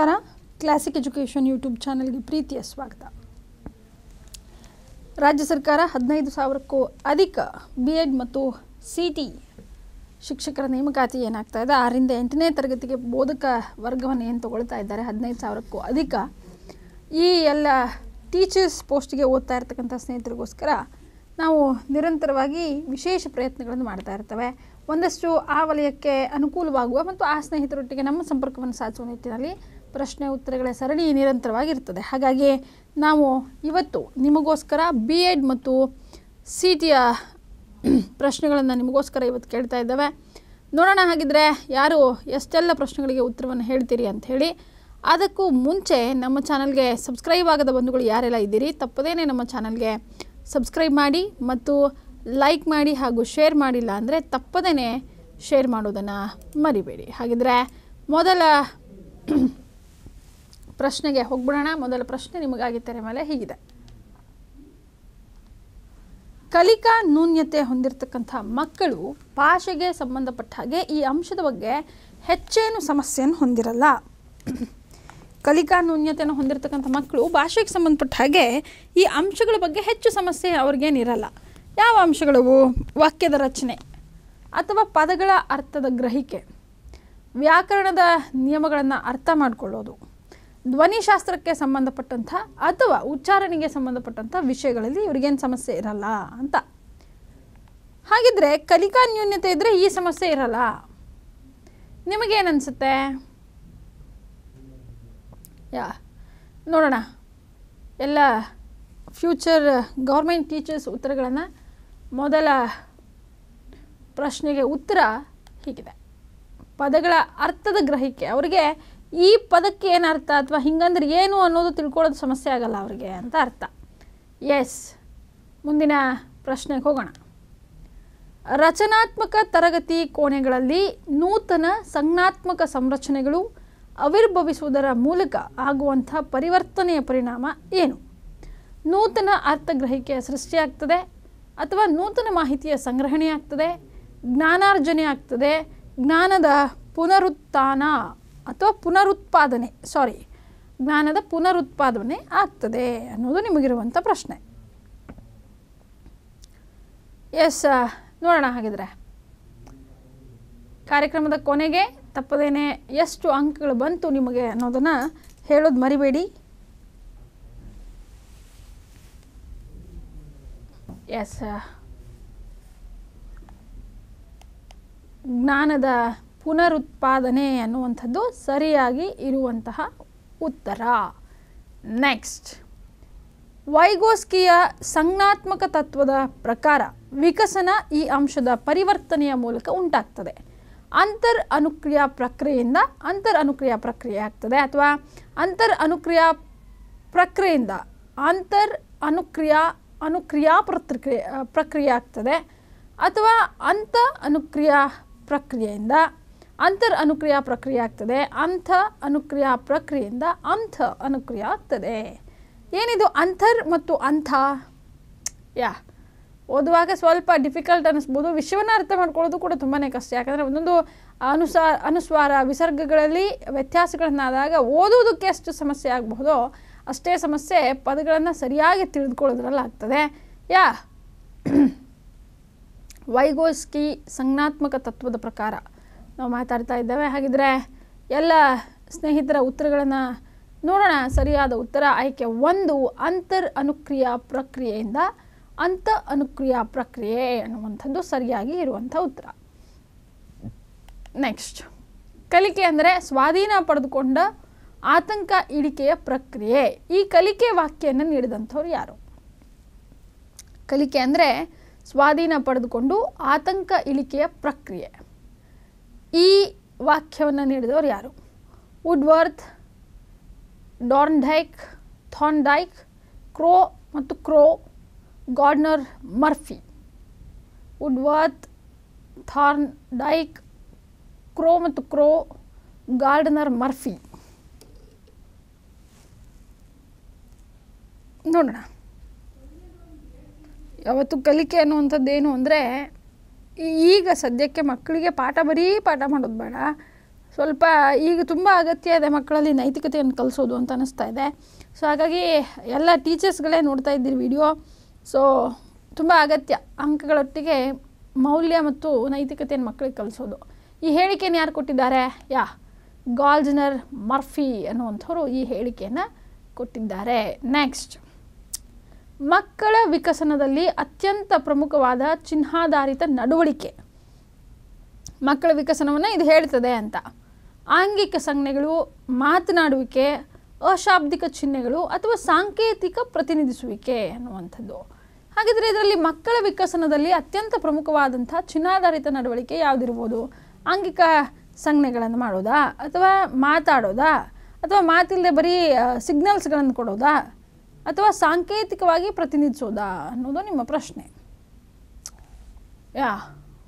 ನಮಸ್ಕಾರ classic education YouTube ಚಾನಲ್ಗೆ ಪ್ರೀತಿಯ ಸ್ವಾಗತ ರಾಜ್ಯ ಸರ್ಕಾರ ಹದಿನೈದು ಸಾವಿರಕ್ಕೂ ಅಧಿಕ ಬಿ ಎಡ್ ಮತ್ತು ಸಿ ಟಿ ಶಿಕ್ಷಕರ ನೇಮಕಾತಿ ಏನಾಗ್ತಾ ಇದೆ ಆರರಿಂದ ಎಂಟನೇ ತರಗತಿಗೆ ಬೋಧಕ ವರ್ಗವನ್ನು ಏನು ತಗೊಳ್ತಾ ಇದ್ದಾರೆ ಹದಿನೈದು ಸಾವಿರಕ್ಕೂ ಅಧಿಕ ಈ ಎಲ್ಲ ಟೀಚರ್ಸ್ ಪೋಸ್ಟ್ಗೆ ಓದ್ತಾ ಇರ್ತಕ್ಕಂಥ ಸ್ನೇಹಿತರಿಗೋಸ್ಕರ ನಾವು ನಿರಂತರವಾಗಿ ವಿಶೇಷ ಪ್ರಯತ್ನಗಳನ್ನು ಮಾಡ್ತಾ ಇರ್ತೇವೆ ಒಂದಷ್ಟು ಆ ವಲಯಕ್ಕೆ ಅನುಕೂಲವಾಗುವ ಮತ್ತು ಆ ಸ್ನೇಹಿತರೊಟ್ಟಿಗೆ ನಮ್ಮ ಸಂಪರ್ಕವನ್ನು ಸಾಧಿಸುವ ನಿಟ್ಟಿನಲ್ಲಿ ಪ್ರಶ್ನೆ ಉತ್ತರಗಳ ಸರಣಿ ನಿರಂತರವಾಗಿರ್ತದೆ ಹಾಗಾಗಿ ನಾವು ಇವತ್ತು ನಿಮಗೋಸ್ಕರ ಬಿ ಎಡ್ ಮತ್ತು ಸಿ ಟಿಯ ಪ್ರಶ್ನೆಗಳನ್ನು ನಿಮಗೋಸ್ಕರ ಇವತ್ತು ಕೇಳ್ತಾ ಇದ್ದೇವೆ ನೋಡೋಣ ಹಾಗಿದ್ರೆ ಯಾರು ಎಷ್ಟೆಲ್ಲ ಪ್ರಶ್ನೆಗಳಿಗೆ ಉತ್ತರವನ್ನು ಹೇಳ್ತೀರಿ ಅಂತ ಹೇಳಿ ಅದಕ್ಕೂ ಮುಂಚೆ ನಮ್ಮ ಚಾನಲ್ಗೆ ಸಬ್ಸ್ಕ್ರೈಬ್ ಆಗದ ಬಂಧುಗಳು ಯಾರೆಲ್ಲ ಇದ್ದೀರಿ ತಪ್ಪದೇನೆ ನಮ್ಮ ಚಾನಲ್ಗೆ ಸಬ್ಸ್ಕ್ರೈಬ್ ಮಾಡಿ ಮತ್ತು ಲೈಕ್ ಮಾಡಿ ಹಾಗೂ ಶೇರ್ ಮಾಡಿಲ್ಲ ಅಂದರೆ ತಪ್ಪದೇ ಶೇರ್ ಮಾಡೋದನ್ನು ಮರಿಬೇಡಿ ಹಾಗಿದ್ರೆ ಮೊದಲ ಪ್ರಶ್ನೆಗೆ ಹೋಗ್ಬಿಡೋಣ ಮೊದಲ ಪ್ರಶ್ನೆ ನಿಮಗಾಗಿ ತೆರೆ ಮೇಲೆ ಹೀಗಿದೆ ಕಲಿಕಾ ನ್ಯೂನ್ಯತೆ ಹೊಂದಿರತಕ್ಕಂಥ ಮಕ್ಕಳು ಭಾಷೆಗೆ ಸಂಬಂಧಪಟ್ಟ ಹಾಗೆ ಈ ಅಂಶದ ಬಗ್ಗೆ ಹೆಚ್ಚೇನು ಸಮಸ್ಯೆಯನ್ನು ಹೊಂದಿರಲ್ಲ ಕಲಿಕಾ ನ್ಯೂನ್ಯತೆಯನ್ನು ಹೊಂದಿರತಕ್ಕಂಥ ಮಕ್ಕಳು ಭಾಷೆಗೆ ಸಂಬಂಧಪಟ್ಟ ಹಾಗೆ ಈ ಅಂಶಗಳ ಬಗ್ಗೆ ಹೆಚ್ಚು ಸಮಸ್ಯೆ ಅವ್ರಿಗೇನಿರಲ್ಲ ಯಾವ ಅಂಶಗಳವು ವಾಕ್ಯದ ರಚನೆ ಅಥವಾ ಪದಗಳ ಅರ್ಥದ ಗ್ರಹಿಕೆ ವ್ಯಾಕರಣದ ನಿಯಮಗಳನ್ನು ಅರ್ಥ ಮಾಡಿಕೊಳ್ಳೋದು ಧ್ವನಿಶಾಸ್ತ್ರಕ್ಕೆ ಸಂಬಂಧಪಟ್ಟಂಥ ಅಥವಾ ಉಚ್ಚಾರಣೆಗೆ ಸಂಬಂಧಪಟ್ಟಂಥ ವಿಷಯಗಳಲ್ಲಿ ಇವ್ರಿಗೇನು ಸಮಸ್ಯೆ ಇರಲ್ಲ ಅಂತ ಹಾಗಿದ್ರೆ ಕಲಿಕಾ ನ್ಯೂನ್ಯತೆ ಇದ್ದರೆ ಈ ಸಮಸ್ಯೆ ಇರಲ್ಲ ನಿಮಗೇನನ್ಸುತ್ತೆ ಯಾ ನೋಡೋಣ ಎಲ್ಲ ಫ್ಯೂಚರ್ ಗೌರ್ಮೆಂಟ್ ಟೀಚರ್ಸ್ ಉತ್ತರಗಳನ್ನು ಮೊದಲ ಪ್ರಶ್ನೆಗೆ ಉತ್ತರ ಹೀಗಿದೆ ಪದಗಳ ಅರ್ಥದ ಗ್ರಹಿಕೆ ಅವರಿಗೆ ಈ ಪದಕ್ಕೆ ಏನು ಅರ್ಥ ಅಥವಾ ಹಿಂಗಂದ್ರೆ ಏನು ಅನ್ನೋದು ತಿಳ್ಕೊಳ್ಳೋದು ಸಮಸ್ಯೆ ಆಗಲ್ಲ ಅವರಿಗೆ ಅಂತ ಅರ್ಥ ಎಸ್ ಮುಂದಿನ ಪ್ರಶ್ನೆಗೆ ಹೋಗೋಣ ರಚನಾತ್ಮಕ ತರಗತಿ ಕೋಣೆಗಳಲ್ಲಿ ನೂತನ ಸಂಜ್ಞಾತ್ಮಕ ಸಂರಚನೆಗಳು ಆವಿರ್ಭವಿಸುವುದರ ಮೂಲಕ ಆಗುವಂಥ ಪರಿವರ್ತನೆಯ ಪರಿಣಾಮ ಏನು ನೂತನ ಅರ್ಥಗ್ರಹಿಕೆಯ ಸೃಷ್ಟಿಯಾಗ್ತದೆ ಅಥವಾ ನೂತನ ಮಾಹಿತಿಯ ಸಂಗ್ರಹಣೆ ಆಗ್ತದೆ ಜ್ಞಾನಾರ್ಜನೆ ಆಗ್ತದೆ ಜ್ಞಾನದ ಪುನರುತ್ಥಾನ ಅಥವಾ ಪುನರುತ್ಪಾದನೆ ಸಾರಿ ಜ್ಞಾನದ ಪುನರುತ್ಪಾದನೆ ಆಗ್ತದೆ ಅನ್ನೋದು ನಿಮಗಿರುವಂಥ ಪ್ರಶ್ನೆ ಎಸ್ ನೋಡೋಣ ಹಾಗಿದ್ರೆ ಕಾರ್ಯಕ್ರಮದ ಕೊನೆಗೆ ತಪ್ಪದೇನೆ ಎಷ್ಟು ಅಂಕಗಳು ಬಂತು ನಿಮಗೆ ಅನ್ನೋದನ್ನು ಹೇಳೋದು ಮರಿಬೇಡಿ ಎಸ್ ಜ್ಞಾನದ ಪುನರುತ್ಪಾದನೆ ಅನ್ನುವಂಥದ್ದು ಸರಿಯಾಗಿ ಇರುವಂತಹ ಉತ್ತರ ನೆಕ್ಸ್ಟ್ ವೈಗೋಸ್ಕಿಯ ಸಂಜ್ಞಾತ್ಮಕ ತತ್ವದ ಪ್ರಕಾರ ವಿಕಸನ ಈ ಅಂಶದ ಪರಿವರ್ತನೆಯ ಮೂಲಕ ಉಂಟಾಗ್ತದೆ ಅಂತರ್ ಅನುಕ್ರಿಯಾ ಪ್ರಕ್ರಿಯೆಯಿಂದ ಅಂತರ್ ಅನುಕ್ರಿಯಾ ಪ್ರಕ್ರಿಯೆ ಆಗ್ತದೆ ಅಥವಾ ಅಂತರ್ ಅನುಕ್ರಿಯಾ ಪ್ರಕ್ರಿಯೆಯಿಂದ ಅಂತರ್ ಅನುಕ್ರಿಯಾ ಅನುಕ್ರಿಯಾ ಪ್ರಕ್ರಿಯೆ ಪ್ರಕ್ರಿಯೆ ಆಗ್ತದೆ ಅಥವಾ ಅಂತ ಅನುಕ್ರಿಯಾ ಪ್ರಕ್ರಿಯೆಯಿಂದ ಅಂತರ್ ಅನುಕ್ರಿಯಾ ಪ್ರಕ್ರಿಯೆ ಆಗ್ತದೆ ಅಂಥ ಅನುಕ್ರಿಯಾ ಪ್ರಕ್ರಿಯೆಯಿಂದ ಅಂಥ ಅನುಕ್ರಿಯೆ ಆಗ್ತದೆ ಏನಿದು ಅಂತರ್ ಮತ್ತು ಅಂಥ ಯಾ ಓದುವಾಗ ಸ್ವಲ್ಪ ಡಿಫಿಕಲ್ಟ್ ಅನ್ನಿಸ್ಬೋದು ವಿಷಯವನ್ನು ಅರ್ಥ ಮಾಡ್ಕೊಳ್ಳೋದು ಕೂಡ ತುಂಬಾ ಕಷ್ಟ ಯಾಕಂದರೆ ಒಂದೊಂದು ಅನುಸಾರ ಅನುಸ್ವಾರ ವಿಸರ್ಗಗಳಲ್ಲಿ ವ್ಯತ್ಯಾಸಗಳನ್ನಾದಾಗ ಓದೋದಕ್ಕೆ ಎಷ್ಟು ಸಮಸ್ಯೆ ಆಗಬಹುದೋ ಅಷ್ಟೇ ಸಮಸ್ಯೆ ಪದಗಳನ್ನು ಸರಿಯಾಗಿ ತಿಳಿದುಕೊಳ್ಳೋದ್ರಲ್ಲಿ ಆಗ್ತದೆ ಯಾ ವೈಗೋಸ್ಕಿ ಸಂಜ್ಞಾತ್ಮಕ ತತ್ವದ ಪ್ರಕಾರ ನಾವು ಮಾತಾಡ್ತಾ ಇದ್ದೇವೆ ಹಾಗಿದ್ರೆ ಎಲ್ಲ ಸ್ನೇಹಿತರ ಉತ್ತರಗಳನ್ನು ನೋಡೋಣ ಸರಿಯಾದ ಉತ್ತರ ಆಯ್ಕೆ ಒಂದು ಅಂತರ್ ಅನುಕ್ರಿಯಾ ಪ್ರಕ್ರಿಯೆಯಿಂದ ಅಂತ ಅನುಕ್ರಿಯಾ ಪ್ರಕ್ರಿಯೆ ಅನ್ನುವಂಥದ್ದು ಸರಿಯಾಗಿ ಇರುವಂಥ ಉತ್ತರ ನೆಕ್ಸ್ಟ್ ಕಲಿಕೆ ಅಂದರೆ ಸ್ವಾಧೀನ ಪಡೆದುಕೊಂಡ ಆತಂಕ ಇಳಿಕೆಯ ಪ್ರಕ್ರಿಯೆ ಈ ಕಲಿಕೆ ವಾಕ್ಯವನ್ನು ನೀಡಿದಂಥವ್ರು ಯಾರು ಕಲಿಕೆ ಅಂದರೆ ಸ್ವಾಧೀನ ಪಡೆದುಕೊಂಡು ಆತಂಕ ಇಳಿಕೆಯ ಪ್ರಕ್ರಿಯೆ ಈ ವಾಕ್ಯವನ್ನು ನೀಡಿದವರು ಯಾರು ವುಡ್ವರ್ತ್ ಡಾರ್ನ್ಡೈಕ್ ಥಾನ್ಡೈಕ್ ಕ್ರೋ ಮತ್ತು Crow Gardner Murphy Woodworth Thorndike Crow ಮತ್ತು ಕ್ರೋ ಗಾರ್ಡನರ್ ಮರ್ಫಿ ನೋಡೋಣ ಯಾವತ್ತು ಕಲಿಕೆ ಅನ್ನುವಂಥದ್ದು ಏನು ಅಂದರೆ ಈಗ ಸದ್ಯಕ್ಕೆ ಮಕ್ಕಳಿಗೆ ಪಾಠ ಬರೀ ಪಾಠ ಮಾಡೋದು ಬೇಡ ಸ್ವಲ್ಪ ಈಗ ತುಂಬ ಅಗತ್ಯ ಇದೆ ಮಕ್ಕಳಲ್ಲಿ ನೈತಿಕತೆಯನ್ನು ಕಲಿಸೋದು ಅಂತ ಅನ್ನಿಸ್ತಾ ಇದೆ ಸೊ ಹಾಗಾಗಿ ಎಲ್ಲ ಟೀಚರ್ಸ್ಗಳೇ ನೋಡ್ತಾ ಇದ್ದೀರಿ ವಿಡಿಯೋ ಸೊ ತುಂಬ ಅಗತ್ಯ ಅಂಕಗಳೊಟ್ಟಿಗೆ ಮೌಲ್ಯ ಮತ್ತು ನೈತಿಕತೆಯನ್ನು ಮಕ್ಕಳಿಗೆ ಕಲಿಸೋದು ಈ ಹೇಳಿಕೆಯನ್ನು ಯಾರು ಕೊಟ್ಟಿದ್ದಾರೆ ಯಾ ಗಾಲ್ಜನರ್ ಮರ್ಫಿ ಅನ್ನುವಂಥವ್ರು ಈ ಹೇಳಿಕೆಯನ್ನು ಕೊಟ್ಟಿದ್ದಾರೆ ನೆಕ್ಸ್ಟ್ ಮಕ್ಕಳ ವಿಕಸನದಲ್ಲಿ ಅತ್ಯಂತ ಪ್ರಮುಖವಾದ ಚಿಹ್ನಾಧಾರಿತ ನಡವಳಿಕೆ ಮಕ್ಕಳ ವಿಕಸನವನ್ನು ಇದು ಹೇಳ್ತದೆ ಅಂತ ಆಂಗಿಕ ಸಂಜ್ಞೆಗಳು ಮಾತನಾಡುವಿಕೆ ಅಶಾಬ್ದಿಕ ಚಿಹ್ನೆಗಳು ಅಥವಾ ಸಾಂಕೇತಿಕ ಪ್ರತಿನಿಧಿಸುವಿಕೆ ಅನ್ನುವಂಥದ್ದು ಹಾಗಿದ್ರೆ ಇದರಲ್ಲಿ ಮಕ್ಕಳ ವಿಕಸನದಲ್ಲಿ ಅತ್ಯಂತ ಪ್ರಮುಖವಾದಂಥ ಚಿಹ್ನಾಧಾರಿತ ನಡವಳಿಕೆ ಯಾವುದಿರ್ಬೋದು ಆಂಗಿಕ ಸಂಜ್ಞೆಗಳನ್ನು ಮಾಡೋದಾ ಅಥವಾ ಮಾತಾಡೋದಾ ಅಥವಾ ಮಾತಿಲ್ಲದೆ ಬರೀ ಸಿಗ್ನಲ್ಸ್ಗಳನ್ನು ಕೊಡೋದಾ ಅಥವಾ ಸಾಂಕೇತಿಕವಾಗಿ ಪ್ರತಿನಿಧಿಸೋದಾ ಅನ್ನೋದು ನಿಮ್ಮ ಪ್ರಶ್ನೆ ಯಾ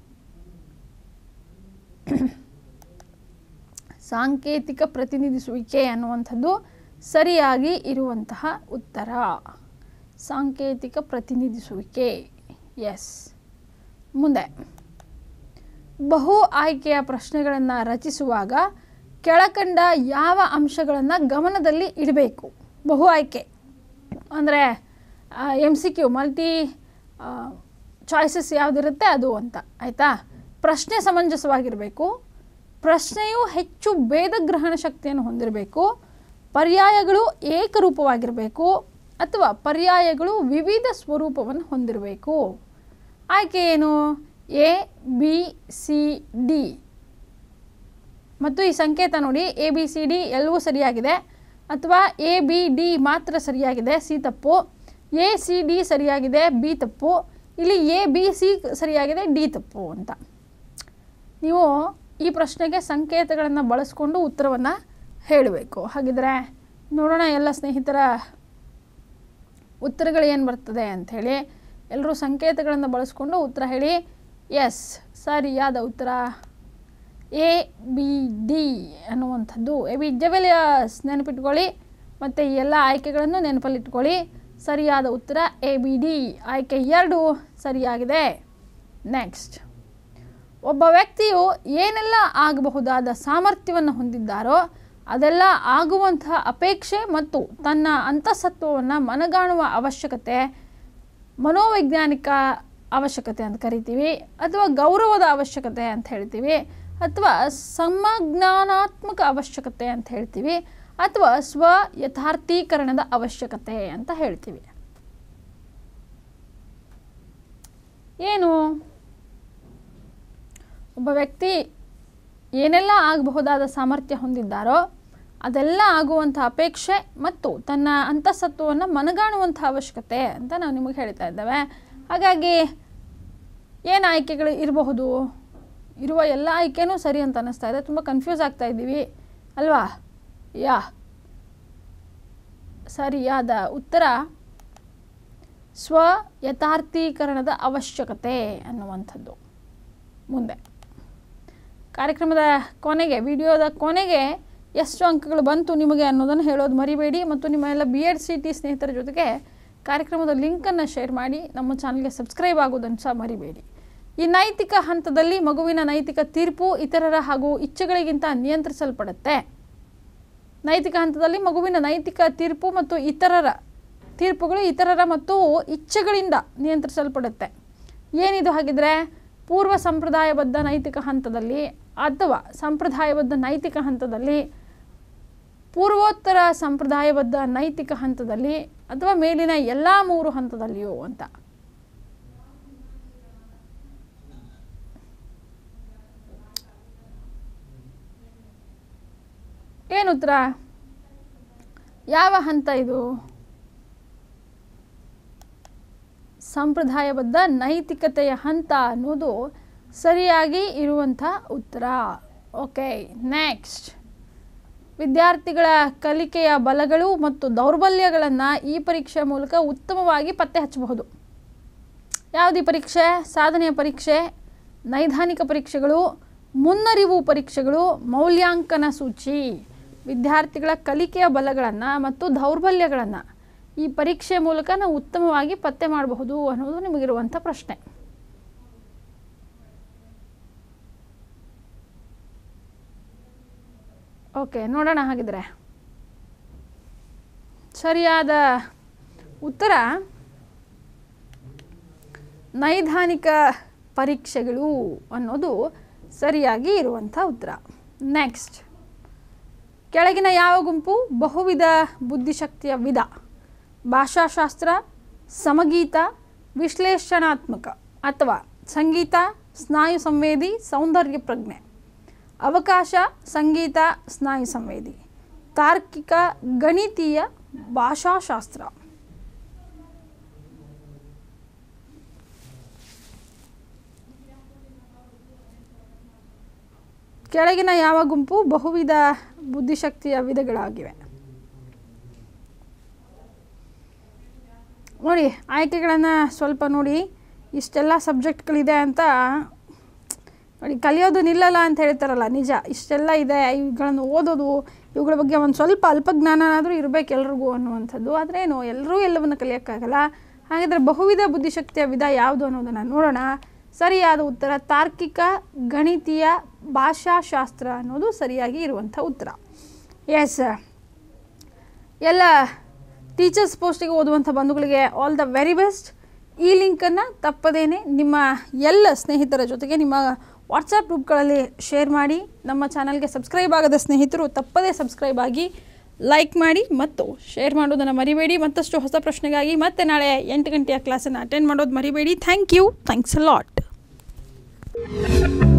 ಸಾಂಕೇತಿಕ ಪ್ರತಿನಿಧಿಸುವಿಕೆ ಅನ್ನುವಂಥದ್ದು ಸರಿಯಾಗಿ ಇರುವಂತಹ ಉತ್ತರ ಸಾಂಕೇತಿಕ ಪ್ರತಿನಿಧಿಸುವಿಕೆ ಎಸ್ ಮುಂದೆ ಬಹು ಆಯ್ಕೆಯ ಪ್ರಶ್ನೆಗಳನ್ನು ರಚಿಸುವಾಗ ಕೆಳಕಂಡ ಯಾವ ಅಂಶಗಳನ್ನು ಗಮನದಲ್ಲಿ ಇಡಬೇಕು ಬಹು ಆಯ್ಕೆ ಅಂದರೆ M C Q multi choices ಯಾವುದಿರುತ್ತೆ ಅದು ಅಂತ ಆಯಿತಾ ಪ್ರಶ್ನೆ ಸಮಂಜಸವಾಗಿರಬೇಕು ಪ್ರಶ್ನೆಯು ಹೆಚ್ಚು ಭೇದಗ್ರಹಣ ಶಕ್ತಿಯನ್ನು ಹೊಂದಿರಬೇಕು ಪರ್ಯಾಯಗಳು ಏಕರೂಪವಾಗಿರಬೇಕು ಅಥವಾ ಪರ್ಯಾಯಗಳು ವಿವಿಧ ಸ್ವರೂಪವನ್ನು ಹೊಂದಿರಬೇಕು ಆಯ್ಕೆ ಏನು ಎ ಬಿ ಸಿ ಡಿ ಮತ್ತು ಈ ಸಂಕೇತ ನೋಡಿ ಎ ಬಿ ಸಿ ಡಿ ಎಲ್ಲವೂ ಸರಿಯಾಗಿದೆ ಅಥವಾ ಎ ಬಿ ಡಿ ಮಾತ್ರ ಸರಿಯಾಗಿದೆ ಸಿ ತಪ್ಪು ಎ ಸಿ ಡಿ ಸರಿಯಾಗಿದೆ ಬಿ ತಪ್ಪು ಇಲ್ಲಿ ಎ ಬಿ ಸಿ ಸರಿಯಾಗಿದೆ ಡಿ ತಪ್ಪು ಅಂತ ನೀವು ಈ ಪ್ರಶ್ನೆಗೆ ಸಂಕೇತಗಳನ್ನು ಬಳಸ್ಕೊಂಡು ಉತ್ತರವನ್ನು ಹೇಳಬೇಕು ಹಾಗಿದ್ರೆ ನೋಡೋಣ ಎಲ್ಲ ಸ್ನೇಹಿತರ ಉತ್ತರಗಳು ಏನು ಬರ್ತದೆ ಅಂಥೇಳಿ ಎಲ್ಲರೂ ಸಂಕೇತಗಳನ್ನು ಬಳಸ್ಕೊಂಡು ಉತ್ತರ ಹೇಳಿ ಎಸ್ ಸರಿಯಾದ ಉತ್ತರ ಎ ಬಿ ಡಿ ಅನ್ನುವಂಥದ್ದು ಎ ಬಿ ಜವೆಲಿಯಸ್ ನೆನಪಿಟ್ಕೊಳ್ಳಿ ಮತ್ತು ಈ ಎಲ್ಲ ಆಯ್ಕೆಗಳನ್ನು ನೆನಪಲ್ಲಿಟ್ಕೊಳ್ಳಿ ಸರಿಯಾದ ಉತ್ತರ ಎ ಬಿ ಡಿ ಆಯ್ಕೆ ಎರಡು ಸರಿಯಾಗಿದೆ ನೆಕ್ಸ್ಟ್ ಒಬ್ಬ ವ್ಯಕ್ತಿಯು ಏನೆಲ್ಲ ಆಗಬಹುದಾದ ಸಾಮರ್ಥ್ಯವನ್ನು ಹೊಂದಿದ್ದಾರೋ ಅದೆಲ್ಲ ಆಗುವಂತಹ ಅಪೇಕ್ಷೆ ಮತ್ತು ತನ್ನ ಅಂತಸತ್ವವನ್ನು ಮನಗಾಣುವ ಅವಶ್ಯಕತೆ ಮನೋವೈಜ್ಞಾನಿಕ ಅವಶ್ಯಕತೆ ಅಂತ ಕರಿತೀವಿ ಅಥವಾ ಗೌರವದ ಅವಶ್ಯಕತೆ ಅಂತ ಹೇಳ್ತೀವಿ ಅಥವಾ ಸಮಜ್ಞಾನಾತ್ಮಕ ಅವಶ್ಯಕತೆ ಅಂತ ಹೇಳ್ತೀವಿ ಅಥವಾ ಸ್ವ ಯಥಾರ್ಥೀಕರಣದ ಅವಶ್ಯಕತೆ ಅಂತ ಹೇಳ್ತೀವಿ ಏನು ಒಬ್ಬ ವ್ಯಕ್ತಿ ಏನೆಲ್ಲ ಆಗಬಹುದಾದ ಸಾಮರ್ಥ್ಯ ಹೊಂದಿದ್ದಾರೋ ಅದೆಲ್ಲ ಆಗುವಂಥ ಅಪೇಕ್ಷೆ ಮತ್ತು ತನ್ನ ಅಂತಸತ್ವವನ್ನು ಮನಗಾಣುವಂಥ ಅವಶ್ಯಕತೆ ಅಂತ ನಾವು ನಿಮಗೆ ಹೇಳ್ತಾ ಇದ್ದೇವೆ ಹಾಗಾಗಿ ಏನು ಆಯ್ಕೆಗಳು ಇರಬಹುದು ಇರುವ ಎಲ್ಲ ಆಯ್ಕೆನೂ ಸರಿ ಅಂತ ಅನ್ನಿಸ್ತಾ ಇದೆ ತುಂಬ ಕನ್ಫ್ಯೂಸ್ ಆಗ್ತಾ ಇದ್ದೀವಿ ಅಲ್ವಾ ಯಾ ಸರಿಯಾದ ಉತ್ತರ ಸ್ವ ಯಥಾರ್ಥೀಕರಣದ ಅವಶ್ಯಕತೆ ಅನ್ನುವಂಥದ್ದು ಮುಂದೆ ಕಾರ್ಯಕ್ರಮದ ಕೊನೆಗೆ ವಿಡಿಯೋದ ಕೊನೆಗೆ ಎಷ್ಟು ಅಂಕಗಳು ಬಂತು ನಿಮಗೆ ಅನ್ನೋದನ್ನು ಹೇಳೋದು ಮರಿಬೇಡಿ ಮತ್ತು ನಿಮ್ಮ ಎಲ್ಲ ಬಿ ಎಡ್ ಸಿ ಟಿ ಸ್ನೇಹಿತರ ಜೊತೆಗೆ ಕಾರ್ಯಕ್ರಮದ ಲಿಂಕನ್ನು ಶೇರ್ ಮಾಡಿ ನಮ್ಮ ಚಾನಲ್ಗೆ ಸಬ್ಸ್ಕ್ರೈಬ್ ಆಗೋದನ್ನು ಸಹ ಮರಿಬೇಡಿ ಈ ನೈತಿಕ ಹಂತದಲ್ಲಿ ಮಗುವಿನ ನೈತಿಕ ತೀರ್ಪು ಇತರರ ಹಾಗೂ ಇಚ್ಛೆಗಳಿಗಿಂತ ನಿಯಂತ್ರಿಸಲ್ಪಡುತ್ತೆ ನೈತಿಕ ಹಂತದಲ್ಲಿ ಮಗುವಿನ ನೈತಿಕ ತೀರ್ಪು ಮತ್ತು ಇತರರ ತೀರ್ಪುಗಳು ಇತರರ ಮತ್ತು ಇಚ್ಛೆಗಳಿಂದ ನಿಯಂತ್ರಿಸಲ್ಪಡುತ್ತೆ ಏನಿದು ಹಾಗಿದ್ರೆ ಪೂರ್ವ ಸಂಪ್ರದಾಯಬದ್ಧ ನೈತಿಕ ಹಂತದಲ್ಲಿ ಅಥವಾ ಸಂಪ್ರದಾಯಬದ್ಧ ನೈತಿಕ ಹಂತದಲ್ಲಿ ಪೂರ್ವೋತ್ತರ ಸಂಪ್ರದಾಯಬದ್ಧ ನೈತಿಕ ಹಂತದಲ್ಲಿ ಅಥವಾ ಮೇಲಿನ ಎಲ್ಲ ಮೂರು ಹಂತದಲ್ಲಿಯೂ ಅಂತ ಏನು ಉತ್ತರ ಯಾವ ಹಂತ ಇದು ಸಂಪ್ರದಾಯಬದ್ಧ ನೈತಿಕತೆಯ ಹಂತ ಅನ್ನೋದು ಸರಿಯಾಗಿ ಇರುವಂಥ ಉತ್ತರ ಓಕೆ ನೆಕ್ಸ್ಟ್ ವಿದ್ಯಾರ್ಥಿಗಳ ಕಲಿಕೆಯ ಬಲಗಳು ಮತ್ತು ದೌರ್ಬಲ್ಯಗಳನ್ನು ಈ ಪರೀಕ್ಷೆ ಮೂಲಕ ಉತ್ತಮವಾಗಿ ಪತ್ತೆ ಹಚ್ಚಬಹುದು ಯಾವುದೇ ಪರೀಕ್ಷೆ ಸಾಧನೆಯ ಪರೀಕ್ಷೆ ನೈದಾನಿಕ ಪರೀಕ್ಷೆಗಳು ಮುನ್ನರಿವು ಪರೀಕ್ಷೆಗಳು ಮೌಲ್ಯಾಂಕನ ಸೂಚಿ ವಿದ್ಯಾರ್ಥಿಗಳ ಕಲಿಕೆಯ ಬಲಗಳನ್ನು ಮತ್ತು ದೌರ್ಬಲ್ಯಗಳನ್ನು ಈ ಪರೀಕ್ಷೆ ಮೂಲಕ ನಾವು ಉತ್ತಮವಾಗಿ ಪತ್ತೆ ಮಾಡಬಹುದು ಅನ್ನೋದು ನಿಮಗಿರುವಂಥ ಪ್ರಶ್ನೆ ಓಕೆ ನೋಡೋಣ ಹಾಗಿದ್ರೆ ಸರಿಯಾದ ಉತ್ತರ ನೈದಾನಿಕ ಪರೀಕ್ಷೆಗಳು ಅನ್ನೋದು ಸರಿಯಾಗಿ ಇರುವಂಥ ಉತ್ತರ ನೆಕ್ಸ್ಟ್ ಕೆಳಗಿನ ಯಾವ ಗುಂಪು ಬಹುವಿಧ ಬುದ್ಧಿಶಕ್ತಿಯ ವಿಧ ಭಾಷಾಶಾಸ್ತ್ರ ಸಮಗೀತ ವಿಶ್ಲೇಷಣಾತ್ಮಕ ಅಥವಾ ಸಂಗೀತ ಸ್ನಾಯು ಸಂವೇದಿ ಸೌಂದರ್ಯ ಪ್ರಜ್ಞೆ ಅವಕಾಶ ಸಂಗೀತ ಸ್ನಾಯು ಸಂವೇದಿ ತಾರ್ಕಿಕ ಗಣಿತೀಯ ಭಾಷಾಶಾಸ್ತ್ರ ಕೆಳಗಿನ ಯಾವ ಗುಂಪು ಬಹುವಿಧ ಬುದ್ಧಿಶಕ್ತಿಯ ವಿಧಗಳಾಗಿವೆ ನೋಡಿ ಆಯ್ಕೆಗಳನ್ನು ಸ್ವಲ್ಪ ನೋಡಿ ಇಷ್ಟೆಲ್ಲ ಸಬ್ಜೆಕ್ಟ್ಗಳಿದೆ ಅಂತ ನೋಡಿ ಕಲಿಯೋದು ನಿಲ್ಲಲ್ಲ ಅಂತ ಹೇಳ್ತಾರಲ್ಲ ನಿಜ ಇಷ್ಟೆಲ್ಲ ಇದೆ ಇವುಗಳನ್ನು ಓದೋದು ಇವುಗಳ ಬಗ್ಗೆ ಒಂದು ಸ್ವಲ್ಪ ಅಲ್ಪ ಜ್ಞಾನನಾದರೂ ಇರಬೇಕು ಎಲ್ರಿಗೂ ಅನ್ನುವಂಥದ್ದು ಆದರೆ ಏನು ಎಲ್ಲರೂ ಎಲ್ಲವನ್ನು ಕಲಿಯೋಕ್ಕಾಗಲ್ಲ ಹಾಗಾದರೆ ಬಹುವಿಧ ಬುದ್ಧಿಶಕ್ತಿಯ ವಿಧ ಯಾವುದು ಅನ್ನೋದನ್ನು ನೋಡೋಣ ಸರಿಯಾದ ಉತ್ತರ ತಾರ್ಕಿಕ ಗಣಿತೀಯ ಭಾಷಾಶಾಸ್ತ್ರ ಅನ್ನೋದು ಸರಿಯಾಗಿ ಇರುವಂಥ ಉತ್ತರ ಎಸ್ ಎಲ್ಲ ಟೀಚರ್ಸ್ ಪೋಸ್ಟಿಗೆ ಓದುವಂಥ ಬಂಧುಗಳಿಗೆ ಆಲ್ ದ ವೆರಿ ಬೆಸ್ಟ್ ಈ ಲಿಂಕನ್ನು ತಪ್ಪದೇನೆ ನಿಮ್ಮ ಎಲ್ಲ ಸ್ನೇಹಿತರ ಜೊತೆಗೆ ನಿಮ್ಮ ವಾಟ್ಸಪ್ ಗ್ರೂಪ್ಗಳಲ್ಲಿ ಶೇರ್ ಮಾಡಿ ನಮ್ಮ ಚಾನಲ್ಗೆ ಸಬ್ಸ್ಕ್ರೈಬ್ ಆಗದ ಸ್ನೇಹಿತರು ತಪ್ಪದೇ ಸಬ್ಸ್ಕ್ರೈಬ್ ಆಗಿ ಲೈಕ್ ಮಾಡಿ ಮತ್ತು ಶೇರ್ ಮಾಡೋದನ್ನು ಮರಿಬೇಡಿ ಮತ್ತಷ್ಟು ಹೊಸ ಪ್ರಶ್ನೆಗಾಗಿ ಮತ್ತೆ ನಾಳೆ ಎಂಟು ಗಂಟೆಯ ಕ್ಲಾಸನ್ನು ಅಟೆಂಡ್ ಮಾಡೋದು ಮರಿಬೇಡಿ thank you thanks a lot